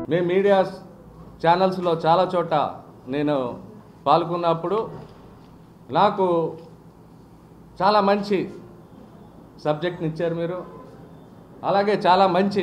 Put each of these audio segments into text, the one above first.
మీ media ఛానల్స్లో చాలా చోట నేను పాల్గొన్నప్పుడు నాకు చాలా మంచి సబ్జెక్ట్ని ఇచ్చారు మీరు అలాగే చాలా మంచి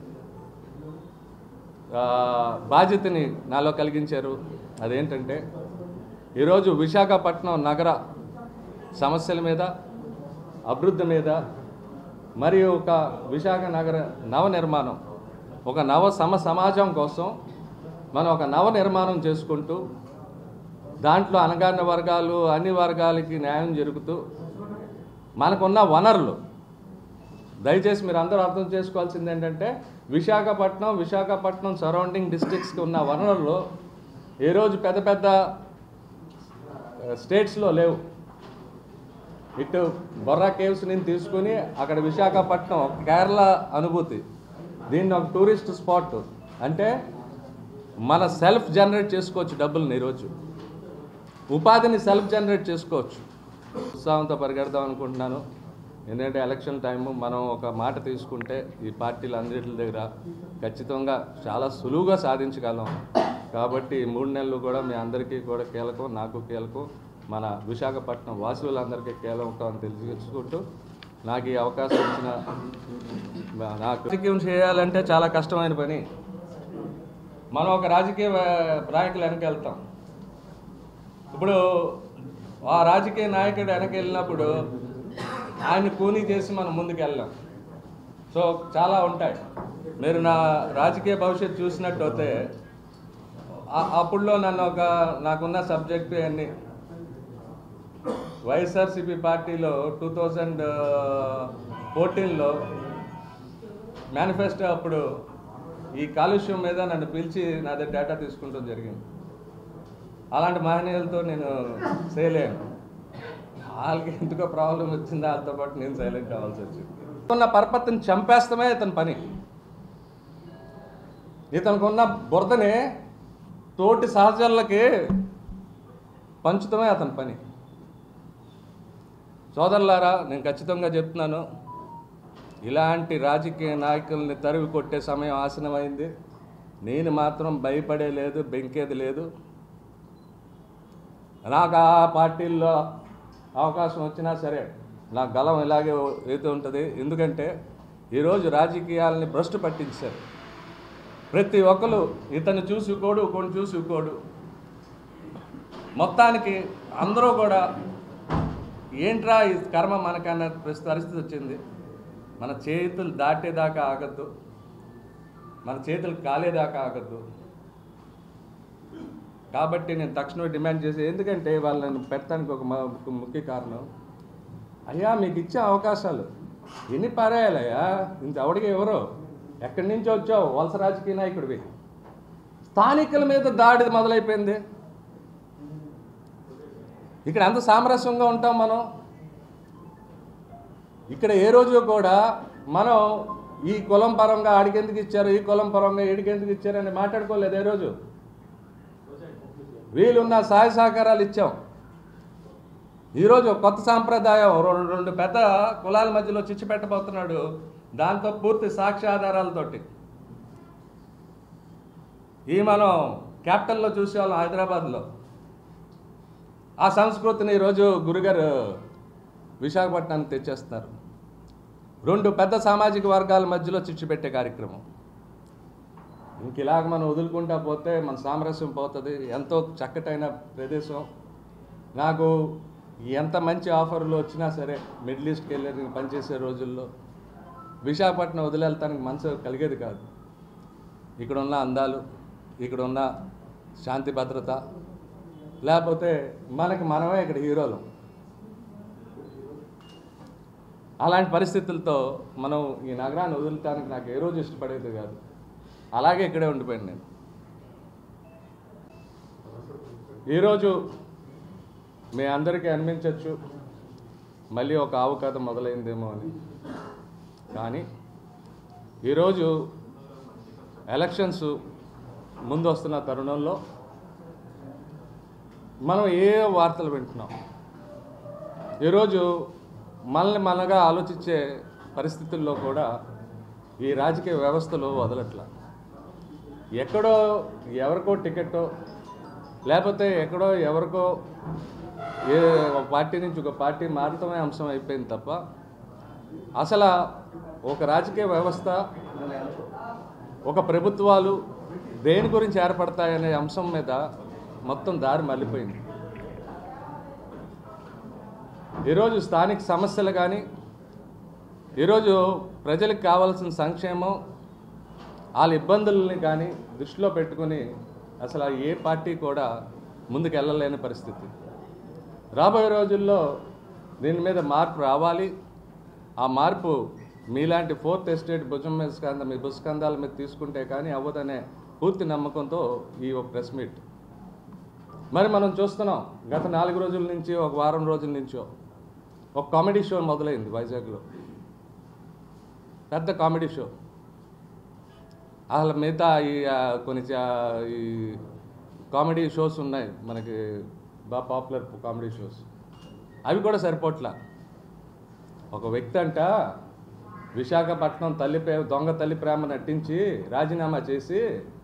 ఆ, బాధ్యతని నాలో కలిగించారు అదేంటంటే ఈరోజు విశాఖపట్నం నగర సమస్యల మీద అభివృద్ధి మీద మరియు ఒక విశాఖ నగర నవ నిర్మాణం ఒక నవ సమ సమాజం కోసం మనం ఒక నవ నిర్మాణం చేసుకుంటూ దాంట్లో అనగారిన వర్గాలు అన్ని వర్గాలకి న్యాయం జరుగుతూ మనకున్న వనరులు దయచేసి మీరు అందరూ అర్థం చేసుకోవాల్సింది ఏంటంటే విశాఖపట్నం విశాఖపట్నం సరౌండింగ్ డిస్ట్రిక్ట్స్కి ఉన్న వనరులు ఏ రోజు పెద్ద పెద్ద స్టేట్స్లో లేవు ఇటు బొర్రా కేవ్స్ నేను తీసుకుని అక్కడ విశాఖపట్నం ఒక కేరళ అనుభూతి దీన్ని ఒక టూరిస్ట్ స్పాట్ అంటే మన సెల్ఫ్ జనరేట్ చేసుకోవచ్చు డబ్బుల్ని ఈరోజు ఉపాధిని సెల్ఫ్ జనరేట్ చేసుకోవచ్చు ఉత్సాహంతో పరిగెడదాం అనుకుంటున్నాను ఎందుకంటే ఎలక్షన్ టైము మనం ఒక మాట తీసుకుంటే ఈ పార్టీలు అన్నిటి దగ్గర ఖచ్చితంగా చాలా సులువుగా సాధించగలం కాబట్టి ఈ మూడు నెలలు కూడా మీ అందరికీ కూడా కీలకం నాకు కీలకం మన విశాఖపట్నం వాసులందరికీ కీలకం అని తెలుసుకుంటూ నాకు ఈ అవకాశం ఇచ్చిన నాకు రాజకీయం చేయాలంటే చాలా కష్టమైన పని మనం ఒక రాజకీయ నాయకులు వెనక వెళ్తాం ఇప్పుడు ఆ రాజకీయ నాయకుడు వెనక వెళ్ళినప్పుడు ఆయన కూనీ చేసి మనం ముందుకు వెళ్ళాం సో చాలా ఉంటాయి మీరు నా రాజకీయ భవిష్యత్తు చూసినట్టు అయితే ఆ- అప్పుడులో నన్ను ఒక నాకున్న సబ్జెక్టు అన్ని వైఎస్ఆర్సిపి పార్టీలో టూ థౌజండ్ ఫోర్టీన్లో మేనిఫెస్టో అప్పుడు ఈ కాలుష్యం మీద నన్ను పిలిచి నా దగ్గర డేటా తీసుకుంటాం జరిగింది అలాంటి మహనీయులతో నేను చేయలేను వాళ్ళకి ఎందుకో ప్రాబ్లం వచ్చింది వాళ్ళతో పాటు నేను సైలెంట్ అవ్వాల్సి వచ్చింది ఉన్న పరపతిని చంపేస్తమే ఇతని పని ఇతనికి ఉన్న బురదని తోటి సహచరులకి పంచుతమే అతని పని సోదరులారా నేను ఖచ్చితంగా చెప్తున్నాను ఇలాంటి రాజకీయ నాయకుల్ని తరివి కొట్టే సమయం ఆసనమైంది నేను మాత్రం భయపడే లేదు బెంకేది లేదు నాకు ఆ పార్టీల్లో అవకాశం వచ్చినా సరే నా గలం ఇలాగే అయితే ఉంటుంది ఎందుకంటే ఈరోజు రాజకీయాలని భ్రష్టు పట్టించారు ప్రతి ఒక్కరు ఇతను చూసుకోడు కొన్ని చూసుకోడు మొత్తానికి అందరూ కూడా ఏంట్రా ఈ కర్మ మనకన్న ప్రస్తుత పరిస్థితి వచ్చింది మన చేతులు దాటేదాకా ఆగద్దు మన చేతులు కాలేదాకా ఆగద్దు కాబట్టి నేను తక్షణమే డిమాండ్ చేసి ఎందుకంటే వాళ్ళని పెట్టడానికి ఒక మ- ఒక ముఖ్య కారణం అయ్యా మీకు ఇచ్చే అవకాశాలు ఎన్ని పారేయాలయ్యా ఇంత ఎవడికి ఎవరో ఎక్కడి నుంచి వచ్చావు వలస రాజకీయ నాయకుడివి స్థానికుల మీద దాడి మొదలైపోయింది ఇక్కడ ఎంత సామరస్యంగా ఉంటాం మనం ఇక్కడ ఏ రోజు కూడా మనం ఈ కులం పరంగా ఆడికెందుకు ఇచ్చారు ఈ కులం పరంగా ఈడికెందుకు ఇచ్చారు అని మాట్లాడుకోలేదు ఏ రోజు వీలున్న సహాయ సహకారాలు ఇచ్చాం ఈరోజు ఒక కొత్త సాంప్రదాయం రెండు రెండు పెద్ద కులాల మధ్యలో చిచ్చు పెట్టబోతున్నాడు దాంతో పూర్తి సాక్ష్యాధారాలతోటి ఈ మనం క్యాపిటల్లో చూసేవాళ్ళం హైదరాబాద్లో ఆ సంస్కృతిని ఈరోజు గురుగారు విశాఖపట్నానికి తెచ్చేస్తారు రెండు పెద్ద సామాజిక వర్గాల మధ్యలో చిచ్చు పెట్టే కార్యక్రమం ఇంక ఇలాగ మనం వదులుకుంటా పోతే మన సామరస్యం పోతుంది ఎంతో చక్కటైన ప్రదేశం నాకు ఎంత మంచి ఆఫర్లు వచ్చినా సరే మిడిల్ ఈస్ట్కి వెళ్ళి నేను పనిచేసే రోజుల్లో విశాఖపట్నం వదిలేళ్తానికి మనసు కలిగేది కాదు ఇక్కడ ఉన్న అందాలు ఇక్కడ ఉన్న శాంతి భద్రత లేకపోతే మనకి మనమే ఇక్కడ హీరోలు అలాంటి పరిస్థితులతో మనం ఈ నగరాన్ని వదులుతానికి నాకు ఏ రోజు ఇష్టపడేది కాదు అలాగే ఇక్కడే ఉండిపోయాను నేను ఈరోజు మీ అందరికీ అనిపించవచ్చు మళ్ళీ ఒక ఆవు కథ మొదలైందేమో అని కానీ ఈరోజు ఎలక్షన్స్ ముందు వస్తున్న తరుణంలో మనం ఏ వార్తలు వింటున్నాం ఈరోజు మనల్ని మనగా ఆలోచించే పరిస్థితుల్లో కూడా ఈ రాజకీయ వ్యవస్థలో వదలట్ల ఎక్కడో ఎవరికో టికెట్టో లేకపోతే ఎక్కడో ఎవరికో ఏ ఒక పార్టీ నుంచి ఒక పార్టీ మారటమే అంశం అయిపోయింది తప్ప అసలు ఒక రాజకీయ వ్యవస్థ ఒక ప్రభుత్వాలు దేని గురించి ఏర్పడతాయనే అంశం మీద మొత్తం దారి మళ్ళీపోయింది ఈరోజు స్థానిక సమస్యలు కానీ ఈరోజు ప్రజలకు కావాల్సిన సంక్షేమం వాళ్ళ ఇబ్బందుల్ని కానీ దృష్టిలో పెట్టుకుని అసలు ఏ పార్టీ కూడా ముందుకు వెళ్ళలేని పరిస్థితి రాబోయే రోజుల్లో దీని మీద మార్పు రావాలి ఆ మార్పు మీలాంటి ఫోర్త్ ఎస్టేట్ భుజం మీద స్కంద మీ భుస్కందాల మీద తీసుకుంటే కానీ అవ్వదనే పూర్తి నమ్మకంతో ఈ ఒక ప్రెస్ మీట్ మరి మనం చూస్తున్నాం గత నాలుగు రోజుల నుంచి ఒక వారం రోజుల నుంచో ఒక కామెడీ షో మొదలైంది వైజాగ్లో పెద్ద కామెడీ షో అసలు మిగతా ఈ ఆ, కొన్ని చా- ఈ కామెడీ షోస్ ఉన్నాయి మనకి బాగా పాపులర్ కామెడీ షోస్ అవి కూడా సరిపోట్లా ఒక వ్యక్తి అంట విశాఖపట్నం తల్లి ప్రేమ దొంగ తల్లి ప్రేమ నటించి రాజీనామా చేసి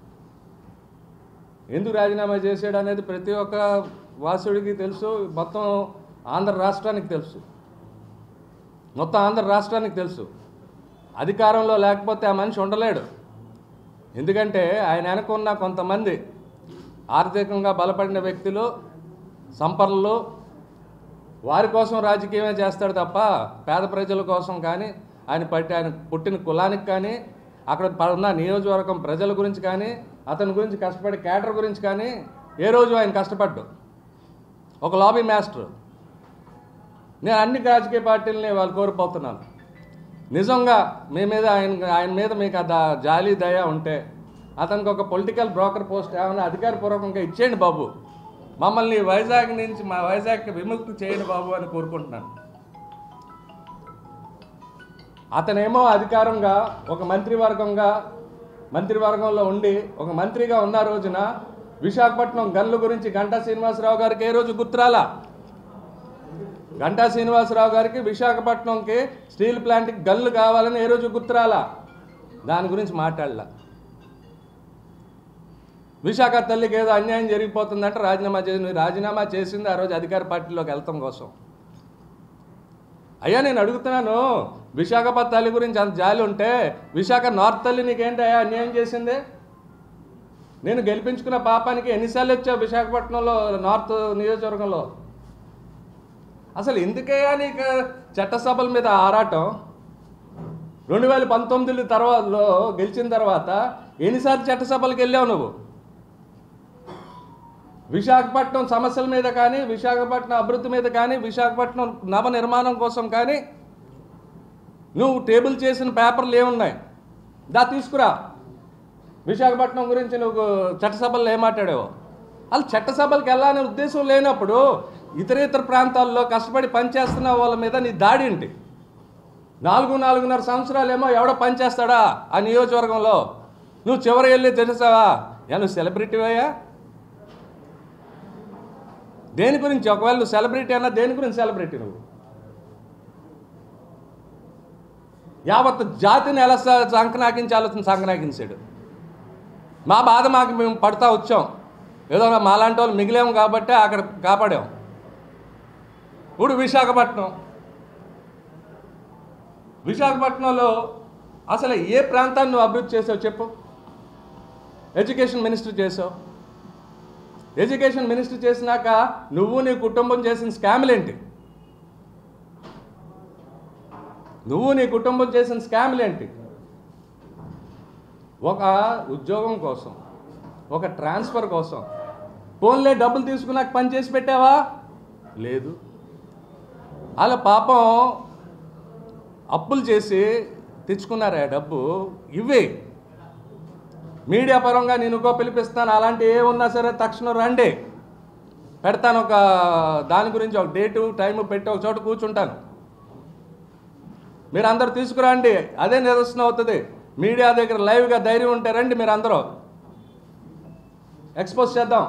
ఎందుకు రాజీనామా చేశాడు అనేది ప్రతి ఒక్క వాసుడికి తెలుసు మొత్తం ఆంధ్ర రాష్ట్రానికి తెలుసు మొత్తం ఆంధ్ర రాష్ట్రానికి తెలుసు అధికారంలో లేకపోతే ఆ మనిషి ఉండలేడు ఎందుకంటే ఆయన వెనకున్న కొంతమంది ఆర్థికంగా బలపడిన వ్యక్తులు సంపన్నులు వారి కోసం రాజకీయమే చేస్తాడు తప్ప పేద ప్రజల కోసం కానీ ఆయన పట్టి ఆయన పుట్టిన కులానికి కానీ అక్కడ ప- ఉన్న నియోజకవర్గం ప్రజల గురించి కానీ అతని గురించి కష్టపడే క్యాటర్ గురించి కానీ ఏ రోజు ఆయన కష్టపడ్డు ఒక లాబీ మాస్టర్ నేను అన్ని రాజకీయ పార్టీలని వాళ్ళు కోరిపోతున్నాను నిజంగా మీ మీద ఆయన ఆయన మీద మీకు ఆ దా- జాలి దయ ఉంటే అతనికి ఒక పొలిటికల్ బ్రోకర్ పోస్ట్ ఏమైనా అధికారపూర్వకంగా ఇచ్చేయండి బాబు మమ్మల్ని వైజాగ్ నుంచి మా వైజాగ్కి విముక్తి చేయండి బాబు అని కోరుకుంటున్నాను అతనేమో అధికారంగా ఒక మంత్రివర్గంగా మంత్రివర్గంలో ఉండి ఒక మంత్రిగా ఉన్న రోజున విశాఖపట్నం గన్ల గురించి గంటా శ్రీనివాసరావు గారికి ఏ రోజు గుర్తురాలా గంటా శ్రీనివాసరావు గారికి విశాఖపట్నంకి స్టీల్ ప్లాంట్కి గన్లు కావాలని ఏ రోజు గుర్తురాలా దాని గురించి మాట్లాడలా విశాఖ తల్లికి ఏదో అన్యాయం జరిగిపోతుందంటే రాజీనామా చేసి రాజీనామా చేసింది ఆ రోజు అధికార పార్టీలోకి వెళ్తాం కోసం అయ్యా నేను అడుగుతున్నాను విశాఖపట్నం తల్లి గురించి అంత జాలి ఉంటే విశాఖ నార్త్ తల్లి నీకేంటి అయ్యా అన్యాయం చేసింది నేను గెలిపించుకున్న పాపానికి ఎన్నిసార్లు వచ్చావు విశాఖపట్నంలో నార్త్ నియోజకవర్గంలో అసలు ఎందుకయ్యా నీకు చట్టసభల మీద ఆరాటం రెండు వేల పంతొమ్మిది తర్వాతలో గెలిచిన తర్వాత ఎన్నిసార్లు చట్టసభలకు వెళ్ళావు నువ్వు విశాఖపట్నం సమస్యల మీద కానీ విశాఖపట్నం అభివృద్ధి మీద కానీ విశాఖపట్నం నవ నిర్మాణం కోసం కానీ నువ్వు టేబుల్ చేసిన పేపర్లు ఏమున్నాయి దా తీసుకురా విశాఖపట్నం గురించి నువ్వు చట్టసభల్లో ఏం మాట్లాడావు వాళ్ళు చట్టసభలకు వెళ్ళాలనే ఉద్దేశం లేనప్పుడు ఇతర ఇతర ప్రాంతాల్లో కష్టపడి పనిచేస్తున్న వాళ్ళ మీద నీ దాడి ఏంటి నాలుగు నాలుగున్నర సంవత్సరాలు ఏమో ఎవడో పనిచేస్తాడా ఆ నియోజకవర్గంలో నువ్వు చివరి వెళ్ళి తెలుసావా యా నువ్వు సెలబ్రిటీ అయ్యా దేని గురించి ఒకవేళ నువ్వు సెలబ్రిటీ అన్నా దేని గురించి సెలబ్రిటీ నువ్వు యావత్ జాతిని ఎలా స- సంకనాకించి ఆలోచన సంకనాకించాడు మా బాధ మాకు మేము పడతా వచ్చాం ఏదో మాలాంటి వాళ్ళు మిగిలాము కాబట్టి అక్కడ కాపాడాం ఇప్పుడు విశాఖపట్నం విశాఖపట్నంలో అసలు ఏ ప్రాంతాన్ని నువ్వు అభివృద్ధి చేసావు చెప్పు ఎడ్యుకేషన్ మినిస్టర్ చేసావు ఎడ్యుకేషన్ మినిస్టర్ చేసినాక నువ్వు నీ కుటుంబం చేసిన స్కామ్లు ఏంటి నువ్వు నీ కుటుంబం చేసిన స్కామ్లు ఏంటి ఒక ఉద్యోగం కోసం ఒక ట్రాన్స్ఫర్ కోసం ఫోన్లే డబ్బులు తీసుకున్నాక పని చేసి పెట్టావా లేదు అలా పాపం అప్పులు చేసి తెచ్చుకున్నారా డబ్బు ఇవే మీడియా పరంగా నేను ఇంకో పిలిపిస్తాను అలాంటి ఏ ఉన్నా సరే తక్షణం రండి పెడతాను ఒక దాని గురించి ఒక డేటు టైము పెట్టి ఒక చోట కూర్చుంటాను మీరు అందరు తీసుకురండి అదే నిదర్శనం అవుతుంది మీడియా దగ్గర లైవ్గా ధైర్యం ఉంటే రండి మీరు అందరూ ఎక్స్పోజ్ చేద్దాం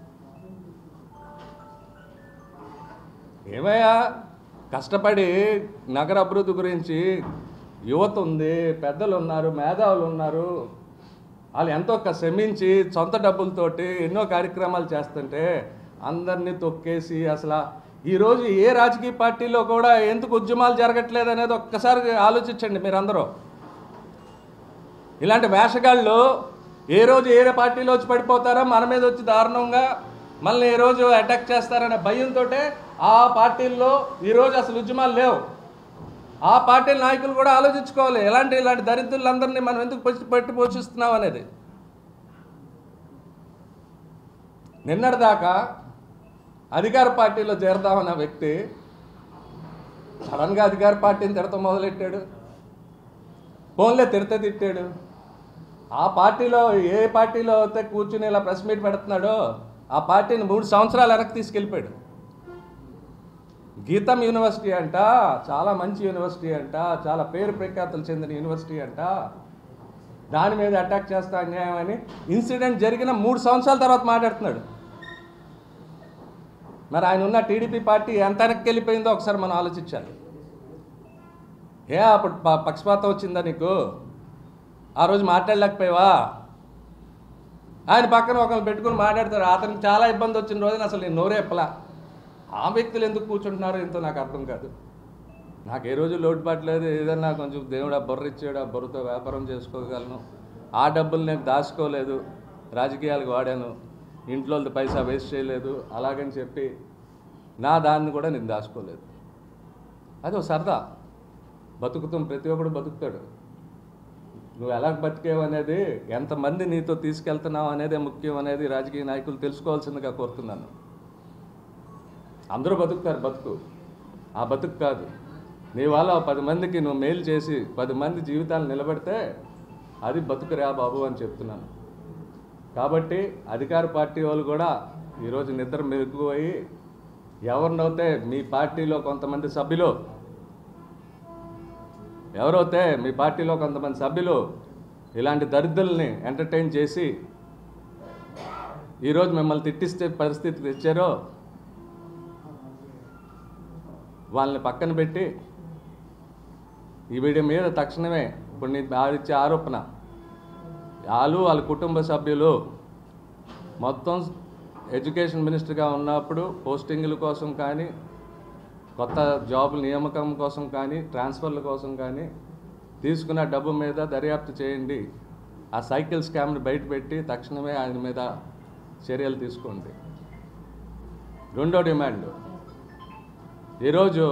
ఏమయ్యా కష్టపడి నగర అభివృద్ధి గురించి యువత ఉంది పెద్దలు ఉన్నారు మేధావులు ఉన్నారు వాళ్ళు ఎంతో ఒక శ్రమించి సొంత డబ్బులతోటి ఎన్నో కార్యక్రమాలు చేస్తుంటే అందరినీ తొక్కేసి అసలు ఈరోజు ఏ రాజకీయ పార్టీలో కూడా ఎందుకు ఉద్యమాలు జరగట్లేదు అనేది ఒక్కసారి ఆలోచించండి మీరందరూ ఇలాంటి వేషగాళ్ళు ఏ రోజు ఏ పార్టీలో వచ్చి పడిపోతారో మన మీద వచ్చి దారుణంగా మనల్ని ఏ రోజు అటాక్ చేస్తారనే భయంతో ఆ పార్టీల్లో ఈరోజు అసలు ఉద్యమాలు లేవు ఆ పార్టీల నాయకులు కూడా ఆలోచించుకోవాలి ఎలాంటి ఇలాంటి దరిద్రులందరినీ మనం ఎందుకు పట్టి పట్టి పోషిస్తున్నాం అనేది నిన్నటిదాకా అధికార పార్టీలో చేరదామన్న వ్యక్తి సడన్గా అధికార పార్టీని తిడతాం మొదలెట్టాడు ఫోన్లే తిడితే తిట్టాడు ఆ పార్టీలో ఏ పార్టీలో అయితే కూర్చుని ఇలా ప్రెస్ మీట్ పెడుతున్నాడో ఆ పార్టీని మూడు సంవత్సరాలు వెనక్కి తీసుకెళ్ళిపోయాడు గీతం యూనివర్సిటీ అంట చాలా మంచి యూనివర్సిటీ అంట చాలా పేరు ప్రఖ్యాతులు చెందిన యూనివర్సిటీ అంట దాని మీద అటాక్ చేస్తా అన్యాయం అని ఇన్సిడెంట్ జరిగిన మూడు సంవత్సరాల తర్వాత మాట్లాడుతున్నాడు మరి ఆయన ఉన్న టీడీపీ పార్టీ ఎంత వెనక్కి వెళ్ళిపోయిందో ఒకసారి మనం ఆలోచించాలి ఏ అప్పుడు ప- పక్షపాతం వచ్చిందా నీకు ఆ రోజు మాట్లాడలేకపోయావా ఆయన పక్కన ఒకరిని పెట్టుకుని మాట్లాడతారు అతనికి చాలా ఇబ్బంది వచ్చిన రోజున అసలు నేను నోరేపలా ఆ వ్యక్తులు ఎందుకు కూర్చుంటున్నారో ఎంతో నాకు అర్థం కాదు నాకు ఏ రోజు లోటుపాటు లేదు ఏదన్నా కొంచెం దేవుడు ఆ బుర్ర ఇచ్చాడు ఆ బుర్రతో వ్యాపారం చేసుకోగలను ఆ డబ్బులు నేను దాచుకోలేదు రాజకీయాలకు వాడాను ఇంట్లో వాళ్ళది పైసా వేస్ట్ చేయలేదు అలాగని చెప్పి నా దాన్ని కూడా నేను దాచుకోలేదు అది ఒక సరదా బతుకుతాం ప్రతి ఒక్కడు బతుకుతాడు నువ్వు ఎలా బతికేవు అనేది ఎంతమంది నీతో తీసుకెళ్తున్నావు అనేదే ముఖ్యం అనేది రాజకీయ నాయకులు తెలుసుకోవాల్సిందిగా కోరుతున్నాను అందరూ బతుకుతారు బతుకు ఆ బతుకు కాదు నీ వల్ల ఓ పది మందికి నువ్వు మేలు చేసి పది మంది జీవితాలు నిలబెడితే అది బతుకురా బాబు అని చెప్తున్నాను కాబట్టి అధికార పార్టీ వాళ్ళు కూడా ఈరోజు నిద్ర మెరుగుపోయి ఎవరినైతే మీ పార్టీలో కొంతమంది సభ్యులు ఎవరైతే మీ పార్టీలో కొంతమంది సభ్యులు ఇలాంటి దరిద్రుల్ని ఎంటర్టైన్ చేసి ఈరోజు మిమ్మల్ని తిట్టిస్తే పరిస్థితి తెచ్చారో వాళ్ళని పక్కన పెట్టి ఈ వీడి మీద తక్షణమే ఇప్పుడు నీ ఆడిచ్చే ఆరోపణ వాళ్ళు వాళ్ళ కుటుంబ సభ్యులు మొత్తం ఎడ్యుకేషన్ మినిస్టర్గా ఉన్నప్పుడు పోస్టింగుల కోసం కానీ కొత్త జాబ్ నియామకం కోసం కానీ ట్రాన్స్ఫర్ల కోసం కానీ తీసుకున్న డబ్బు మీద దర్యాప్తు చేయండి ఆ సైకిల్ స్కామ్ని బయటపెట్టి తక్షణమే ఆయన మీద చర్యలు తీసుకోండి రెండో డిమాండ్ ఈరోజు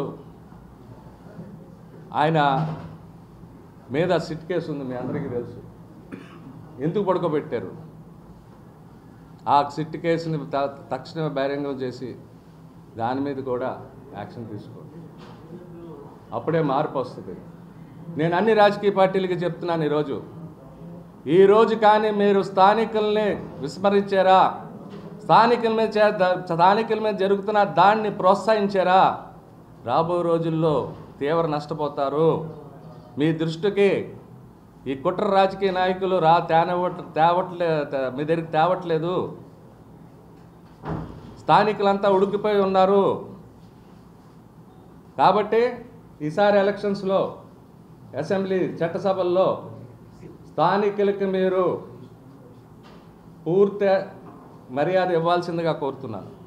ఆయన మీద సిట్ కేసు ఉంది మీ అందరికీ తెలుసు ఎందుకు పడుకోబెట్టారు ఆ సిట్ కేసుని త- తక్షణమే బహిరంగం చేసి దాని మీద కూడా యాక్షన్ తీసుకోండి అప్పుడే మార్పు వస్తుంది నేను అన్ని రాజకీయ పార్టీలకి చెప్తున్నాను ఈరోజు ఈ రోజు కానీ మీరు స్థానికుల్ని విస్మరించారా స్థానికుల మీద చే- ద- స్థానికుల మీద జరుగుతున్న దాన్ని ప్రోత్సహించారా రాబో రోజుల్లో తీవ్ర నష్టపోతారు మీ దృష్టికి ఈ కుట్ర రాజకీయ నాయకులు రా తేనవట్ తేవట్లే తే- మీ దగ్గరికి తేవట్లేదు స్థానికులంతా ఉడికిపోయి ఉన్నారు కాబట్టి ఈసారి ఎలక్షన్స్లో అసెంబ్లీ చట్టసభల్లో స్థానికులకి మీరు పూర్తి మర్యాద ఇవ్వాల్సిందిగా కోరుతున్నాను